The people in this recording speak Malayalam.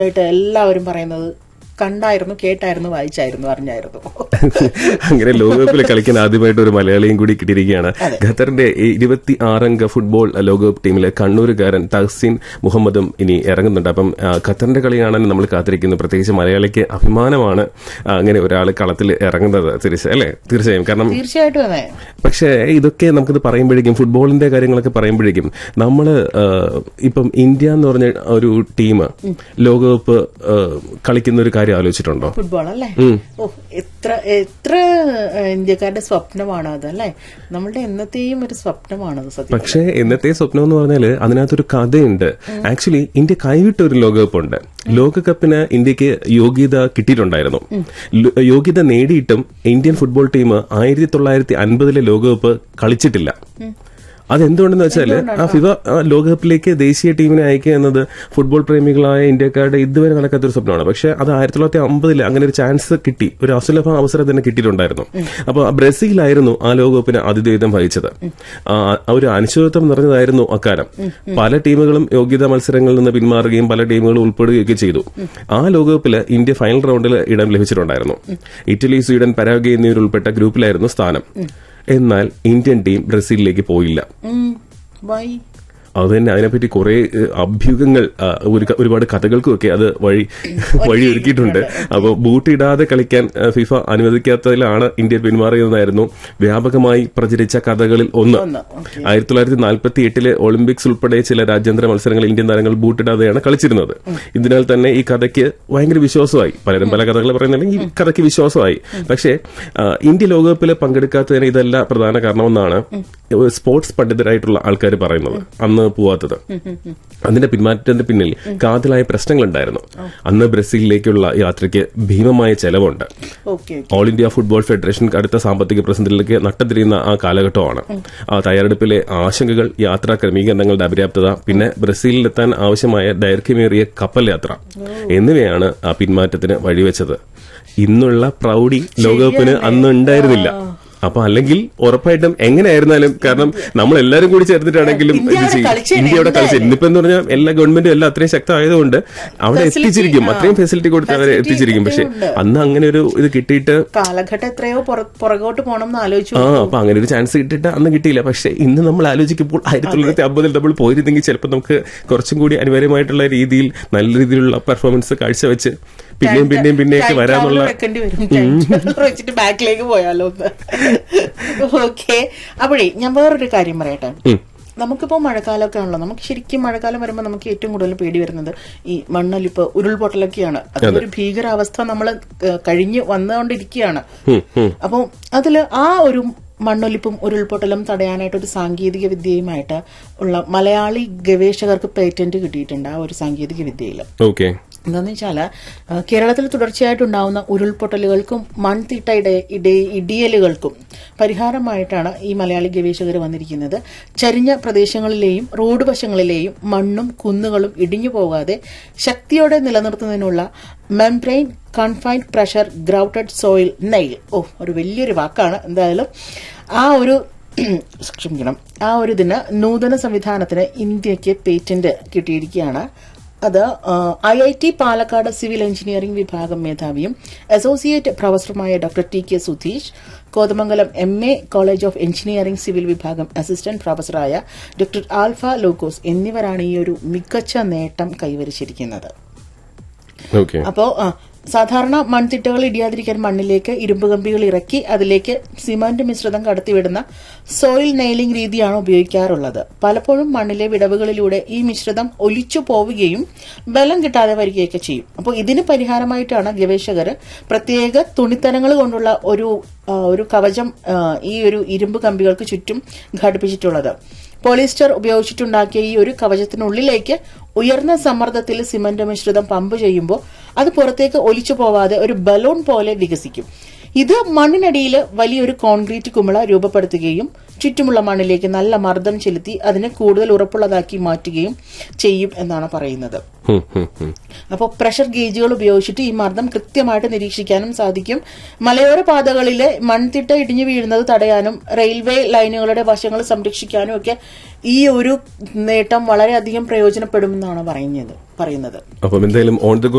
ആയിട്ട് എല്ലാവരും പറയുന്നത് കണ്ടായിരുന്നു കേട്ടായിരുന്നു വായിച്ചായിരുന്നു അറിഞ്ഞായിരുന്നു അങ്ങനെ ലോകകപ്പിൽ കളിക്കാൻ ആദ്യമായിട്ട് ഒരു മലയാളിയും കൂടി കിട്ടിയിരിക്കുകയാണ് ഖത്തറിന്റെ ഈ ഇരുപത്തി ആറംഗ ഫുട്ബോൾ ലോകകപ്പ് ടീമിലെ കണ്ണൂരുകാരൻ തഹ്സീൻ മുഹമ്മദും ഇനി ഇറങ്ങുന്നുണ്ട് അപ്പം ആ, ഖത്തറിന്റെ കളി കാണാൻ നമ്മൾ കാത്തിരിക്കുന്നു പ്രത്യേകിച്ച് മലയാളിക്ക് അഭിമാനമാണ് ആ, അങ്ങനെ ഒരാൾ കളത്തിൽ ഇറങ്ങുന്നത് തീർച്ചയായും അല്ലേ തീർച്ചയായും കാരണം തീർച്ചയായിട്ടും അതെ പക്ഷേ ഇതൊക്കെ നമുക്കിത് പറയുമ്പോഴേക്കും ഫുട്ബോളിന്റെ കാര്യങ്ങളൊക്കെ പറയുമ്പോഴേക്കും നമ്മൾ ഇപ്പം ഇന്ത്യ എന്ന് പറഞ്ഞ ഒരു ടീം ലോകകപ്പ് ആ, കളിക്കുന്ന ഒരു കാര്യം ആലോചിച്ചിട്ടുണ്ടോ ഫുട്ബോൾ അല്ലേ ഓ എത്ര എത്ര ഏഹ്, ഇന്ത്യക്കാരുടെ സ്വപ്നമാണ് അത് അല്ലേ നമ്മളുടെ എന്നത്തെയും ഒരു സ്വപ്നമാണത് സത്യം പക്ഷേ ഇന്നത്തെ സ്വപ്നം എന്ന് പറഞ്ഞാൽ അതിനകത്തൊരു കഥയുണ്ട് ആക്ച്വലി ഇന്ത്യ കൈവിട്ട ഒരു ലോകകപ്പ് ഉണ്ട് ലോകകപ്പിന് ഇന്ത്യക്ക് യോഗ്യത കിട്ടിയിട്ടുണ്ടായിരുന്നു ലോ- യോഗ്യത നേടിയിട്ടും ഇന്ത്യൻ ഫുട്ബോൾ ടീം ആയിരത്തി തൊള്ളായിരത്തി അൻപതിലെ ലോകകപ്പ് കളിച്ചിട്ടില്ല അതെന്തുകൊണ്ടെന്ന് വെച്ചാൽ ആ ഫിഫ ആ ലോകകപ്പിലേക്ക് ദേശീയ ടീമിനെ അയക്കുക എന്നത് ഫുട്ബോൾ പ്രേമികളായ ഇന്ത്യക്കാരുടെ ഇതുവരെ നടക്കാത്തൊരു സ്വപ്നമാണ് പക്ഷെ അത് ആയിരത്തി തൊള്ളായിരത്തി അമ്പതിൽ അങ്ങനെ ഒരു ചാൻസ് കിട്ടി ഒരു അസുലഭ അവസരം തന്നെ കിട്ടിയിട്ടുണ്ടായിരുന്നു അപ്പോൾ ബ്രസീലായിരുന്നു ആ ലോകകപ്പിന് ആതിഥേയത്വം വഹിച്ചത് ആ ആ ഒരു അനിശ്ചിതത്വം നിറഞ്ഞതായിരുന്നു അക്കാലം പല ടീമുകളും യോഗ്യതാ മത്സരങ്ങളിൽ നിന്ന് പിന്മാറുകയും പല ടീമുകളും ഉൾപ്പെടുകയൊക്കെ ചെയ്തു ആ ലോകകപ്പിൽ ഇന്ത്യ ഫൈനൽ റൗണ്ടിൽ ഇടം ലഭിച്ചിട്ടുണ്ടായിരുന്നു ഇറ്റലി സ്വീഡൻ പരാഗ്വേ എന്നിവർ ഉൾപ്പെട്ട ഗ്രൂപ്പിലായിരുന്നു സ്ഥാനം എന്നാൽ ഇന്ത്യൻ ടീം ബ്രസീലിലേക്ക് പോയില്ല ഉം. വൈ അത് തന്നെ അതിനെപ്പറ്റി കുറെ ഏഹ്, അഭ്യൂഹങ്ങൾ ആ, ഒരു ക- ഒരുപാട് കഥകൾക്കും ഒക്കെ അത് വഴി വഴി ഒരുക്കിയിട്ടുണ്ട് അപ്പോൾ ബൂട്ടിടാതെ കളിക്കാൻ ആ, ഫിഫ അനുവദിക്കാത്തതിലാണ് ഇന്ത്യ പിന്മാറിയതെന്നായിരുന്നു വ്യാപകമായി പ്രചരിച്ച കഥകളിൽ ഒന്ന് ഒന്ന് ഓക്കെ ആയിരത്തി തൊള്ളായിരത്തി നാൽപ്പത്തി എട്ടിലെ ഒളിമ്പിക്സ് ഉൾപ്പെടെ ചില രാജ്യാന്തര മത്സരങ്ങൾ ഇന്ത്യൻ താരങ്ങൾ ബൂട്ടിടാതെയാണ് കളിച്ചിരുന്നത് ഇതിനാൽ തന്നെ ഈ കഥയ്ക്ക് ഭയങ്കര വിശ്വാസമായി പലരും പല കഥകൾ പറയുന്നില്ലെങ്കിൽ ഈ കഥയ്ക്ക് വിശ്വാസമായി പക്ഷേ ആ, ഇന്ത്യ ലോകകപ്പിൽ പങ്കെടുക്കാത്തതിന് ഇതല്ല പ്രധാന കാരണമെന്നാണ് സ്പോർട്സ് പണ്ഡിതരായിട്ടുള്ള ആൾക്കാർ പറയുന്നത് അന്ന് പോവാത്തത് അതിന്റെ പിന്മാറ്റത്തിന്റെ പിന്നിൽ കാതലായ പ്രശ്നങ്ങളുണ്ടായിരുന്നു അന്ന് ബ്രസീലിലേക്കുള്ള യാത്രയ്ക്ക് ഭീമമായ ചെലവുണ്ട് okay all India football federation അടുത്ത സാമ്പത്തിക പ്രതിസന്ധിയിലേക്ക് നട്ടത്തിരിയുന്ന ആ കാലഘട്ടമാണ് ആ തയ്യാറെടുപ്പിലെ ആശങ്കകൾ യാത്രാ ക്രമീകരണങ്ങളുടെ അപര്യാപ്തത പിന്നെ ബ്രസീലിലെത്താൻ ആവശ്യമായ ദൈർഘ്യമേറിയ കപ്പൽ യാത്ര എന്നിവയാണ് ആ പിന്മാറ്റത്തിന് വഴിവെച്ചത് ഇന്നുള്ള പ്രൗഢി ലോകകപ്പിന് അന്ന് ഉണ്ടായിരുന്നില്ല അപ്പൊ അല്ലെങ്കിൽ ഉറപ്പായിട്ടും എങ്ങനെയായിരുന്നാലും കാരണം നമ്മൾ എല്ലാരും കൂടി ചേർന്നിട്ടാണെങ്കിലും ഇന്ത്യ ഇത് അവിടെ ചെയ്യും. കളിച്ചേനെ, ഇന്ത്യ അവിടെ കളിച്ചു എന്തായാലും. ഇന്നിപ്പോ എന്ന് പറഞ്ഞാൽ എല്ലാ ഗവൺമെന്റും എല്ലാം അത്രയും ശക്തമായതുകൊണ്ട് അവിടെ Facility, എത്തിച്ചിരിക്കും ആ. അത്രയും ഫെസിലിറ്റി കൊടുത്ത് അവരെ Facility എത്തിച്ചിരിക്കും പക്ഷെ ഉണ്ട്. അന്ന് അങ്ങനെ ഒരു ഇത് കിട്ടിയിട്ട് കാലഘട്ടം എത്രയോ പുറ- പുറകോട്ട് പോണം എന്ന് ആലോചിച്ചു ആ അപ്പൊ അങ്ങനെ ഒരു ചാൻസ് കിട്ടിയിട്ട് അന്ന് കിട്ടിയില്ല പക്ഷെ ഇന്ന് നമ്മൾ ആലോചിക്കുമ്പോൾ ആയിരത്തി തൊള്ളായിരത്തി അമ്പതിൽ നമ്മൾ പോയിരുന്നെങ്കിൽ ചിലപ്പോൾ നമുക്ക് കുറച്ചും കൂടി അനിവാര്യമായിട്ടുള്ള രീതിയിൽ നല്ല രീതിയിലുള്ള പെർഫോമൻസ് കാഴ്ചവെച്ച് പിന്നെയും പിന്നെയും പിന്നെയൊക്കെ Time വരാനുള്ള traveler വെക്കേണ്ടി വരും Time traveler വെച്ചിട്ട് ബാക്കിലേക്ക് പോയാലോ ഓക്കെ അപ്പോഴേ ഞാൻ വേറൊരു കാര്യം പറയട്ടെ ഉം. നമുക്കിപ്പോ മഴക്കാലമൊക്കെ ആണല്ലോ നമുക്ക് ശരിക്കും മഴക്കാലം വരുമ്പോൾ നമുക്ക് ഏറ്റവും കൂടുതൽ പേടി വരുന്നത് ഈ മണ്ണൊലിപ്പ് ഉരുൾപൊട്ടലൊക്കെയാണ് അതൊരു ഭീകരാവസ്ഥ നമ്മൾ കഴിഞ്ഞ് വന്നുകൊണ്ടിരിക്കുകയാണ് ഉം, ഉം. അപ്പോൾ അതില് ആ ഒരു മണ്ണൊലിപ്പും ഉരുൾപൊട്ടലും തടയാനായിട്ട് ഒരു സാങ്കേതിക വിദ്യയുമായിട്ട് ഉള്ള മലയാളി ഗവേഷകർക്ക് പേറ്റന്റ് കിട്ടിയിട്ടുണ്ട് ആ ഒരു സാങ്കേതിക വിദ്യയിൽ ഓക്കെ എന്താന്ന് വെച്ചാല് ആ, കേരളത്തിൽ തുടർച്ചയായിട്ടുണ്ടാവുന്ന ഉരുൾപൊട്ടലുകൾക്കും മൺതിട്ട ഇട ഇട- ഇടിയലുകൾക്കും പരിഹാരമായിട്ടാണ് ഈ മലയാളി ഗവേഷകർ വന്നിരിക്കുന്നത് ചരിഞ്ഞ പ്രദേശങ്ങളിലെയും റോഡ് വശങ്ങളിലെയും മണ്ണും കുന്നുകളും ഇടിഞ്ഞു പോകാതെ ശക്തിയോടെ നിലനിർത്തുന്നതിനുള്ള membrane confined pressure grouted soil nail ഓ ഒരു വലിയൊരു വാക്കാണ് എന്തായാലും ആ ഒരു ക്ഷമിക്കണം ആ ഒരു ഇതിന് നൂതന സംവിധാനത്തിന് ഇന്ത്യക്ക് പേറ്റന്റ് കിട്ടിയിരിക്കുകയാണ് അത് I I T Palakkad civil engineering വിഭാഗം മേധാവിയും അസോസിയേറ്റ് പ്രൊഫസറുമായ doctor T K Sudheesh Kothamangalam M A college of engineering civil വിഭാഗം അസിസ്റ്റന്റ് പ്രൊഫസറായ ഡോക്ടർ ആൽഫ ലോക്കോസ് എന്നിവരാണ് ഈ ഒരു മികച്ച നേട്ടം കൈവരിച്ചിരിക്കുന്നത് ഓക്കെ അപ്പോ ആ, സാധാരണ മൺതിട്ടകൾ ഇടിയാതിരിക്കാൻ മണ്ണിലേക്ക് ഇരുമ്പ് കമ്പികൾ ഇറക്കി അതിലേക്ക് സിമന്റ് മിശ്രിതം കടത്തിവിടുന്ന സോയിൽ നെയിലിംഗ് രീതിയാണ് ഉപയോഗിക്കാറുള്ളത് പലപ്പോഴും മണ്ണിലെ വിടവുകളിലൂടെ ഈ മിശ്രിതം ഒലിച്ചു പോവുകയും ബലം കിട്ടാതെ വരികയൊക്കെ ചെയ്യും അപ്പോൾ ഇതിന് പരിഹാരമായിട്ടാണ് ഗവേഷകർ പ്രത്യേക തുണിത്തരങ്ങൾ കൊണ്ടുള്ള ഒരു ആ, ഒരു കവചം ആ, ഈ ഒരു ഇരുമ്പ് കമ്പികൾക്ക് ചുറ്റും ഘടിപ്പിച്ചിട്ടുള്ളത് പോളിസ്റ്റർ ഉപയോഗിച്ചിട്ടുണ്ടാക്കിയ ഈ ഒരു കവചത്തിനുള്ളിലേക്ക് ഉയർന്ന സമ്മർദ്ദത്തിൽ സിമന്റ് മിശ്രിതം പമ്പ് ചെയ്യുമ്പോൾ അത് പുറത്തേക്ക് ഒലിച്ചു പോവാതെ ഒരു ബലൂൺ പോലെ വികസിക്കും ഇത് മണ്ണിനടിയിൽ വലിയൊരു കോൺക്രീറ്റ് കുമിള രൂപപ്പെടുത്തുകയും ചുറ്റുമുള്ള മണ്ണിലേക്ക് നല്ല മർദ്ദം ചെലുത്തി അതിനെ കൂടുതൽ ഉറപ്പുള്ളതാക്കി മാറ്റുകയും ചെയ്യും എന്നാണ് പറയുന്നത് ഹും, ഹും, ഹും. അപ്പോൾ പ്രഷർ ഗേജുകൾ ഉപയോഗിച്ചിട്ട് ഈ മർദ്ദം കൃത്യമായിട്ട് നിരീക്ഷിക്കാനും സാധിക്കും മലയോര പാതകളിലെ മൺതിട്ട ഇടിഞ്ഞു വീഴുന്നത് തടയാനും റെയിൽവേ ലൈനുകളുടെ വശങ്ങൾ സംരക്ഷിക്കാനും ഒക്കെ ഈ ഒരു നേട്ടം വളരെയധികം പ്രയോജനപ്പെടുമെന്നാണ് പറയുന്നത് പറയുന്നത് അപ്പം എന്തായാലും ഓൺ ദ